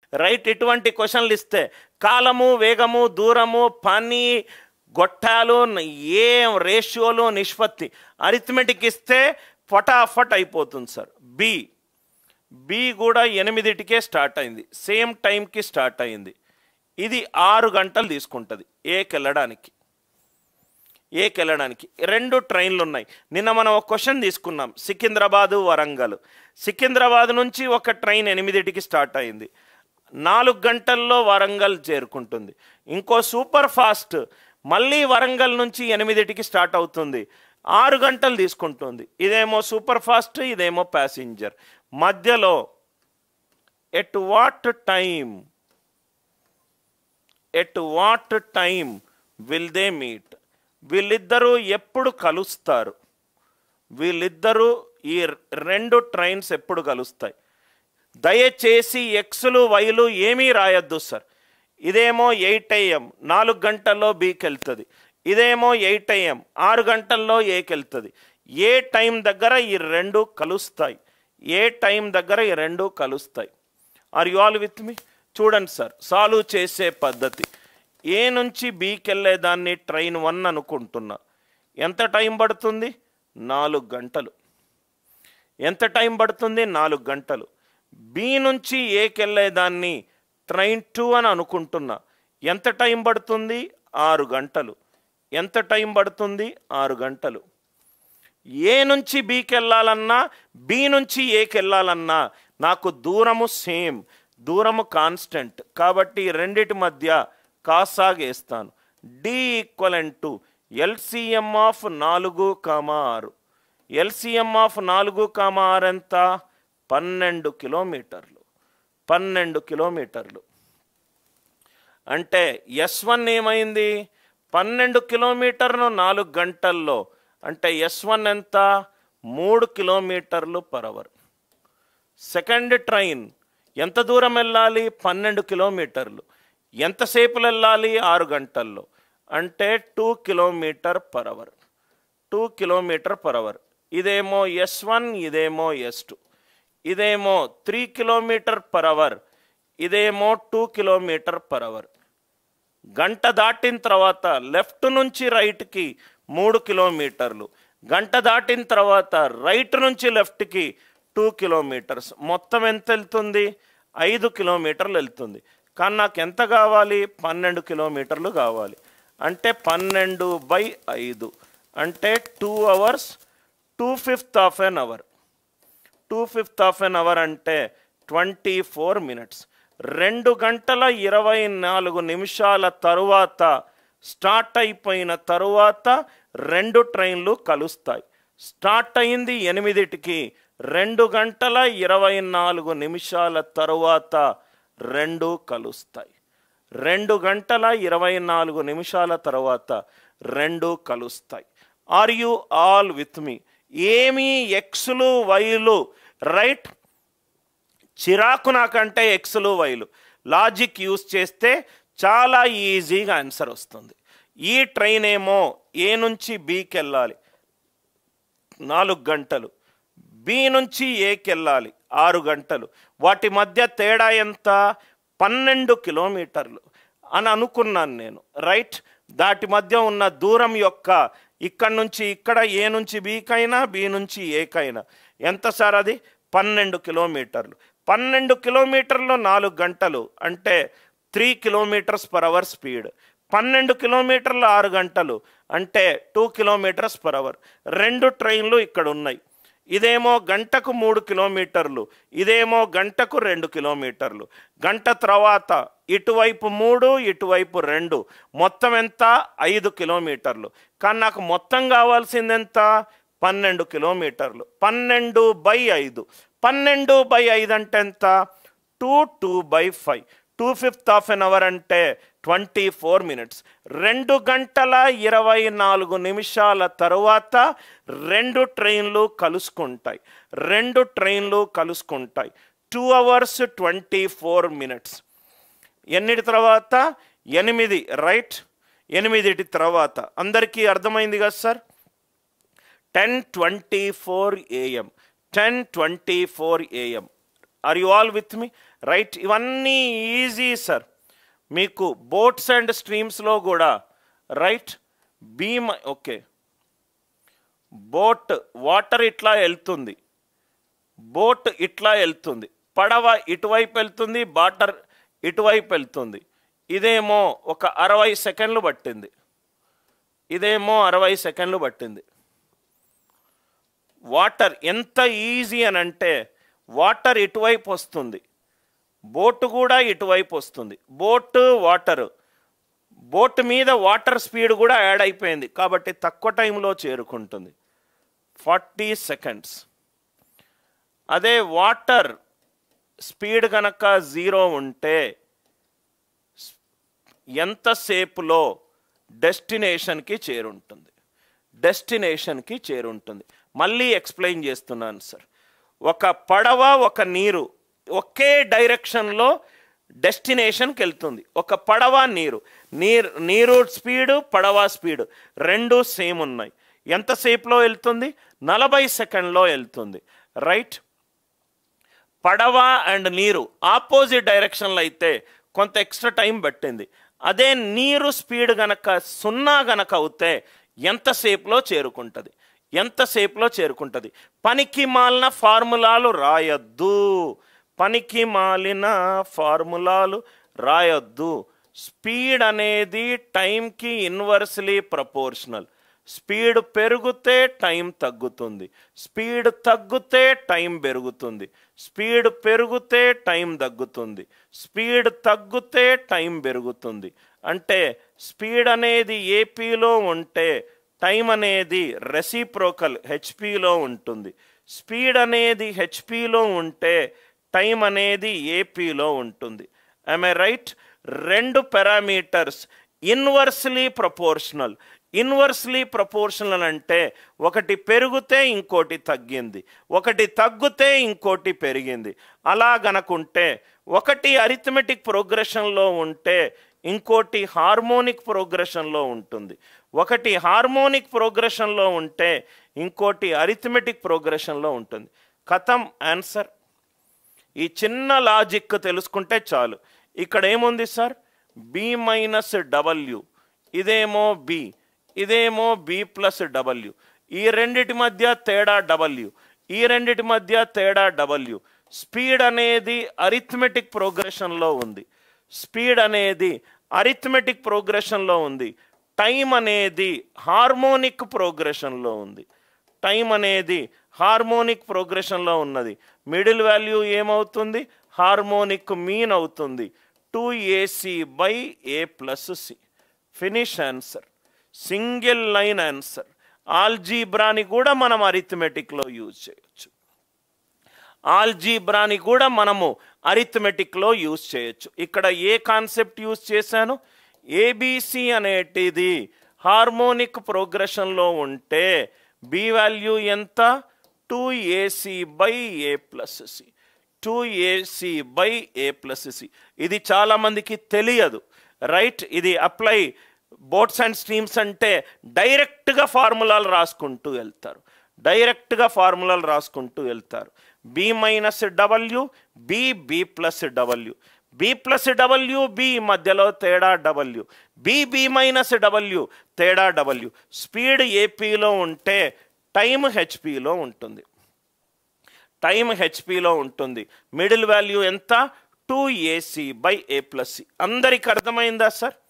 right ఇటువంటి క్వశ్చన్లు ఇస్తే కాలము వేగము దూరము పని గొట్టాలు ఏ రేషియోలు నిష్పత్తి అరిథమెటిక్ ఇస్తే ఫటాఫట్ అయిపోతుంది సార్ బి బి కూడా ఎనిమిదిటికే స్టార్ట్ అయింది సేమ్ టైంకి స్టార్ట్ అయింది ఇది ఆరు గంటలు తీసుకుంటుంది ఏకి వెళ్ళడానికి ఏకి వెళ్ళడానికి రెండు ట్రైన్లు ఉన్నాయి నిన్న మనం ఒక క్వశ్చన్ తీసుకున్నాం సికింద్రాబాదు వరంగల్ సికింద్రాబాద్ నుంచి ఒక ట్రైన్ ఎనిమిదిటికి స్టార్ట్ అయింది నాలుగు గంటల్లో వరంగల్ చేరుకుంటుంది ఇంకో సూపర్ ఫాస్ట్ మళ్ళీ వరంగల్ నుంచి ఎనిమిదిటికి స్టార్ట్ అవుతుంది ఆరు గంటలు తీసుకుంటుంది ఇదేమో సూపర్ ఫాస్ట్ ఇదేమో ప్యాసింజర్ మధ్యలో at what time at what time will they meet వీళ్ళిద్దరూ ఎప్పుడు కలుస్తారు వీళ్ళిద్దరూ ఈ రెండు ట్రైన్స్ ఎప్పుడు కలుస్తాయి దయచేసి ఎక్స్లు వైలు ఏమీ రాయొద్దు సార్ ఇదేమో ఎయిట్ ఏఎం నాలుగు గంటల్లో బీకి వెళ్తుంది ఇదేమో ఎయిట్ ఏఎం ఆరు గంటల్లో ఏకి వెళ్తుంది ఏ టైం దగ్గర ఈ రెండు కలుస్తాయి ఏ టైం దగ్గర ఈ రెండు కలుస్తాయి are you all with me చూడండి సార్ సాల్వ్ చేసే పద్ధతి ఏ నుంచి బీకి వెళ్ళేదాన్ని ట్రైన్ వన్ అనుకుంటున్నా ఎంత టైం పడుతుంది నాలుగు గంటలు ఎంత టైం పడుతుంది నాలుగు గంటలు బి నుంచి ఏకి వెళ్ళేదాన్ని ట్రైన్ టూ అని అనుకుంటున్నా ఎంత టైం పడుతుంది ఆరు గంటలు ఎంత టైం పడుతుంది ఆరు గంటలు ఏ నుంచి బీకి వెళ్ళాలన్నా బి నుంచి ఏకి వెళ్ళాలన్నా నాకు దూరము సేమ్ దూరము కాన్స్టెంట్ కాబట్టి ఈ రెండిటి మధ్య కాసాగేస్తాను D equivalent to LCM of నాలుగు కామా ఆరు ఎల్సిఎం ఆఫ్ నాలుగు కామా ఆరు ఎంత పన్నెండు కిలోమీటర్లు పన్నెండు కిలోమీటర్లు అంటే ఎస్ వన్ ఏమైంది పన్నెండు కిలోమీటర్ను నాలుగు గంటల్లో అంటే ఎస్ వన్ ఎంత మూడు కిలోమీటర్లు పర్ అవర్ సెకండ్ ట్రైన్ ఎంత దూరం వెళ్ళాలి పన్నెండు కిలోమీటర్లు ఎంతసేపు వెళ్ళాలి ఆరు గంటల్లో అంటే two kilometre per hour two kilometre per hour ఇదేమో ఎస్ వన్ ఇదేమో ఎస్ టూ ఇదేమో త్రీ కిలోమీటర్ పర్ అవర్ ఇదేమో టూ కిలోమీటర్ పర్ అవర్ గంట దాటిన తర్వాత లెఫ్ట్ నుంచి రైట్కి మూడు కిలోమీటర్లు గంట దాటిన తర్వాత రైట్ నుంచి లెఫ్ట్కి టూ కిలోమీటర్స్ మొత్తం ఎంత వెళ్తుంది ఐదు కిలోమీటర్లు వెళ్తుంది కానీ నాకు ఎంత కావాలి పన్నెండు కిలోమీటర్లు కావాలి అంటే పన్నెండు బై ఐదు అంటే two hours two fifth of an hour two fifth of an hour అంటే ట్వంటీ ఫోర్ మినిట్స్ రెండు గంటల ఇరవై నాలుగు నిమిషాల తరువాత స్టార్ట్ అయిపోయిన తరువాత రెండు ట్రైన్లు కలుస్తాయి స్టార్ట్ అయింది ఎనిమిదిటికి రెండు గంటల ఇరవై నాలుగు నిమిషాల తరువాత రెండు కలుస్తాయి రెండు గంటల ఇరవై నాలుగు నిమిషాల తర్వాత రెండు కలుస్తాయి are you all with me ఏమీ ఎక్స్లు వైలు రైట్ చిరాకు నాకంటే ఎక్స్లు వైలు లాజిక్ యూస్ చేస్తే చాలా ఈజీగా ఆన్సర్ వస్తుంది ఈ ట్రైన్ ఏమో ఏ నుంచి బీకి వెళ్ళాలి నాలుగు గంటలు బి నుంచి ఏకి వెళ్ళాలి ఆరు గంటలు వాటి మధ్య తేడా ఎంత పన్నెండు కిలోమీటర్లు అని అనుకున్నాను నేను రైట్ దాటి మధ్య ఉన్న దూరం యొక్క ఇక్కడ నుంచి ఇక్కడ ఏ నుంచి బీకైనా బి నుంచి ఏకైనా ఎంత సార్ అది పన్నెండు కిలోమీటర్లు పన్నెండు కిలోమీటర్లు నాలుగు గంటలు అంటే three kilometres per hour speed పన్నెండు కిలోమీటర్లు ఆరు గంటలు అంటే టూ కిలోమీటర్స్ పర్ అవర్ రెండు ట్రైన్లు ఇక్కడ ఉన్నాయి ఇదేమో గంటకు మూడు కిలోమీటర్లు ఇదేమో గంటకు రెండు కిలోమీటర్లు గంట తర్వాత ఇటువైపు మూడు ఇటువైపు రెండు మొత్తం ఎంత ఐదు కిలోమీటర్లు కానీ నాకు మొత్తం కావాల్సింది ఎంత పన్నెండు కిలోమీటర్లు పన్నెండు బై ఐదు పన్నెండు బై ఐదు అంటే ఎంత two two by five two fifth half an hour అంటే ట్వంటీ ఫోర్ మినిట్స్ రెండు గంటల ఇరవై నాలుగు నిమిషాల తరువాత రెండు ట్రైన్లు కలుసుకుంటాయి రెండు ట్రైన్లు కలుసుకుంటాయి two hours twenty four minutes ఎన్నిటి తర్వాత ఎనిమిది రైట్ ఎనిమిదిటి తర్వాత అందరికీ అర్థమైంది కదా sir ten twenty four AM ten twenty four AM are you all with me right ఇవన్నీ ఈజీ సార్ మీకు బోట్స్ అండ్ స్ట్రీమ్స్లో కూడా right beam okay boat water ఇట్లా వెళ్తుంది బోట్ ఇట్లా వెళ్తుంది పడవ ఇటువైపు వెళ్తుంది బాటర్ ఇటువైపు వెళ్తుంది ఇదేమో ఒక అరవై సెకండ్లు పట్టింది ఇదేమో అరవై సెకండ్లు పట్టింది వాటర్ ఎంత ఈజీ అని అంటే వాటర్ ఇటువైపు వస్తుంది బోటు కూడా ఇటువైపు వస్తుంది బోటు వాటర్ బోట్ మీద వాటర్ స్పీడ్ కూడా యాడ్ అయిపోయింది కాబట్టి తక్కువ టైంలో చేరుకుంటుంది ఫార్టీ సెకండ్స్ అదే వాటర్ స్పీడ్ కనుక జీరో ఉంటే ఎంతసేపులో డెస్టినేషన్కి చేరుంటుంది డెస్టినేషన్కి చేరుంటుంది మళ్ళీ ఎక్స్ప్లెయిన్ చేస్తున్నాను సార్ ఒక పడవ ఒక నీరు ఒకే డైరెక్షన్లో డెస్టినేషన్కి వెళ్తుంది ఒక పడవ నీరు నీరు నీరు స్పీడు పడవ స్పీడు రెండు సేమ్ ఉన్నాయి ఎంతసేపులో వెళ్తుంది నలభై సెకండ్లో వెళ్తుంది రైట్ పడవ అండ్ నీరు ఆపోజిట్ డైరెక్షన్లో అయితే కొంత ఎక్స్ట్రా టైం పట్టింది అదే నీరు స్పీడ్ గనక సున్నా గనక అవుతే ఎంతసేపులో చేరుకుంటుంది ఎంతసేపులో చేరుకుంటుంది పనికి మాలిన ఫార్ములాలు రాయొద్దు పనికి మాలిన ఫార్ములాలు రాయొద్దు స్పీడ్ అనేది టైంకి ఇన్వర్స్లీ ప్రపోర్షనల్ స్పీడ్ పెరిగితే టైం తగ్గుతుంది స్పీడ్ తగ్గితే టైం పెరుగుతుంది స్పీడ్ పెరిగితే టైం తగ్గుతుంది స్పీడ్ తగ్గితే టైం పెరుగుతుంది అంటే స్పీడ్ అనేది ఏపీలో ఉంటే టైం అనేది రెసిప్రోకల్ హెచ్పిలో ఉంటుంది స్పీడ్ అనేది హెచ్పిలో ఉంటే టైం అనేది ఏపీలో ఉంటుంది ఐ రైట్ రెండు parameters inversely proportional inversely proportional అంటే ఒకటి పెరిగితే ఇంకోటి తగ్గింది ఒకటి తగ్గితే ఇంకోటి పెరిగింది అలా గనకుంటే ఒకటి అరిథమెటిక్ ప్రోగ్రెషన్లో ఉంటే ఇంకోటి హార్మోనిక్ ప్రోగ్రెషన్లో ఉంటుంది ఒకటి హార్మోనిక్ ప్రోగ్రెషన్లో ఉంటే ఇంకోటి అరిథమెటిక్ ప్రోగ్రెషన్లో ఉంటుంది కథం ఆన్సర్ ఈ చిన్న లాజిక్ తెలుసుకుంటే చాలు ఇక్కడ ఏముంది సార్ బి మైనస్ డబల్యూ ఇదేమో బి ఇదేమో బి ప్లస్ డబల్యూ ఈ రెండిటి మధ్య తేడా డబల్యూ ఈ రెండిటి మధ్య తేడా డబల్యూ స్పీడ్ అనేది అరిథమెటిక్ ప్రోగ్రెషన్లో ఉంది స్పీడ్ అనేది అరిథమెటిక్ ప్రోగ్రెషన్లో ఉంది టైం అనేది హార్మోనిక్ ప్రోగ్రెషన్లో ఉంది టైం అనేది హార్మోనిక్ ప్రోగ్రెషన్లో ఉన్నది మిడిల్ వాల్యూ ఏమవుతుంది హార్మోనిక్ మీన్ అవుతుంది two AC by A plus C finish answer single line answer ఆల్జీబ్రాని కూడా మనం అరిథమెటిక్లో యూజ్ చేయొచ్చు ఆల్జీబ్రాని కూడా మనము అరిథమెటిక్లో యూజ్ చేయొచ్చు ఇక్కడ ఏ కాన్సెప్ట్ యూజ్ చేశాను ఏబిసి అనేటిది హార్మోనిక్ ప్రోగ్రెషన్లో ఉంటే బి వాల్యూ ఎంత two AC by A plus C two AC by A plus C ఇది చాలామందికి తెలియదు రైట్ ఇది అప్లై బోట్స్ అండ్ స్ట్రీమ్స్ అంటే డైరెక్ట్గా ఫార్ములాలు రాసుకుంటూ వెళ్తారు డైరెక్ట్గా ఫార్ములాలు రాసుకుంటూ వెళ్తారు B minus W B B plus W B plus W B మధ్యలో తేడా W B B minus W తేడా డబల్యూ స్పీడ్ ఏపీలో ఉంటే టైం హెచ్పిలో ఉంటుంది టైం హెచ్పిలో ఉంటుంది మిడిల్ వాల్యూ ఎంత two AC by A plus C అందరికి అర్థమైందా సార్